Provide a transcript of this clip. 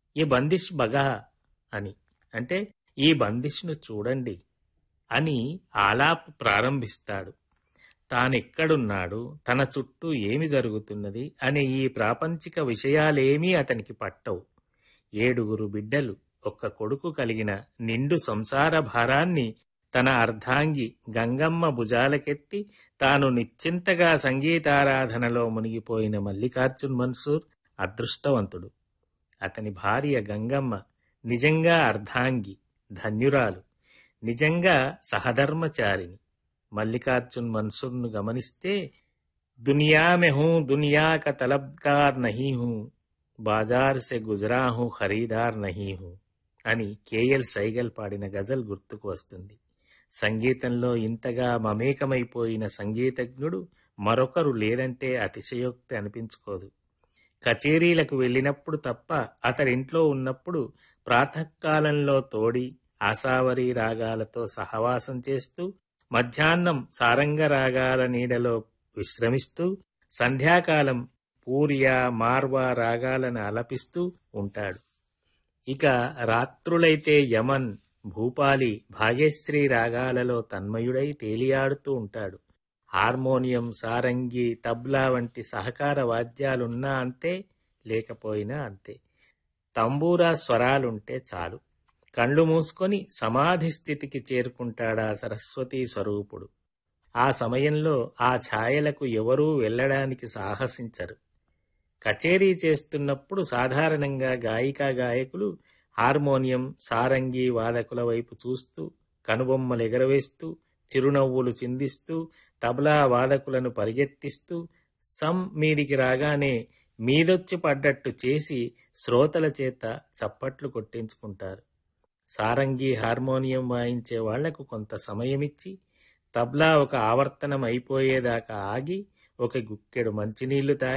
ఈ బందిష్ బగా అని అంటే ఈ బందిష్ను చూడండి అని ఆలాపు ప్రారంభిస్తాడు తానెక్కడున్నాడు తన చుట్టూ ఏమి జరుగుతున్నది అనే ఈ ప్రాపంచిక విషయాలేమీ అతనికి పట్టవు ఏడుగురు బిడ్డలు ఒక్క కొడుకు కలిగిన నిండు సంసార భారాన్ని తన అర్ధాంగి గంగమ్మ భుజాలకెత్తి తాను నిశ్చింతగా సంగీతారాధనలో మునిగిపోయిన మల్లికార్జున్ మన్సూర్ అదృష్టవంతుడు అతని భార్య గంగమ్మ నిజంగా అర్ధాంగి ధన్యురాలు నిజంగా సహధర్మచారిణి మల్లికార్జున్ మన్సూర్ను గమనిస్తే దునియా మే హూ దునియా కా తలబ్గార్ నహీ హూ బాజార్ సే గుజరా హూ ఖరీదార్ నహీ హూ అని కేఎల్ సైగల్ పాడిన గజల్ గుర్తుకు వస్తుంది సంగీతంలో ఇంతగా మమేకమైపోయిన సంగీతజ్ఞుడు మరొకరు లేదంటే అతిశయోక్తి అనిపించుకోదు కచేరీలకు వెళ్ళినప్పుడు తప్ప అతడింట్లో ఉన్నప్పుడు ప్రాతకాలంలో తోడి ఆశావరి రాగాలతో సహవాసం చేస్తూ మధ్యాహ్నం సారంగ రాగాల నీడలో విశ్రమిస్తూ సంధ్యాకాలం పూరియా మార్వా రాగాలను అలపిస్తూ ఉంటాడు ఇక రాత్రులైతే యమన్ భూపాలి భాగ్యశ్రీ రాగాలలో తన్మయుడై తేలియాడుతూ ఉంటాడు హార్మోనియం సారంగి తబ్లా వంటి సహకార వాద్యాలున్నా అంతే లేకపోయినా అంతే తంబూరా స్వరాలుంటే చాలు కళ్ళు మూసుకొని సమాధి స్థితికి చేరుకుంటాడా సరస్వతీ స్వరూపుడు ఆ సమయంలో ఆ ఛాయలకు ఎవరూ వెళ్ళడానికి సాహసించరు కచేరీ చేస్తున్నప్పుడు సాధారణంగా గాయికా గాయకులు హార్మోనియం సారంగి వాదకుల వైపు చూస్తూ కనుబొమ్మలు ఎగరవేస్తూ చిరునవ్వులు చిందిస్తూ తబలా వాదకులను పరిగెత్తిస్తూ సం మీదికి రాగానే మీదొచ్చి పడ్డట్టు చేసి శ్రోతల చేత చప్పట్లు కొట్టించుకుంటారు సారంగి హార్మోనియం వాయించే వాళ్లకు కొంత సమయమిచ్చి తబ్లా ఒక ఆవర్తనం అయిపోయేదాకా ఆగి ఒక గుక్కెడు మంచినీళ్లు తాగి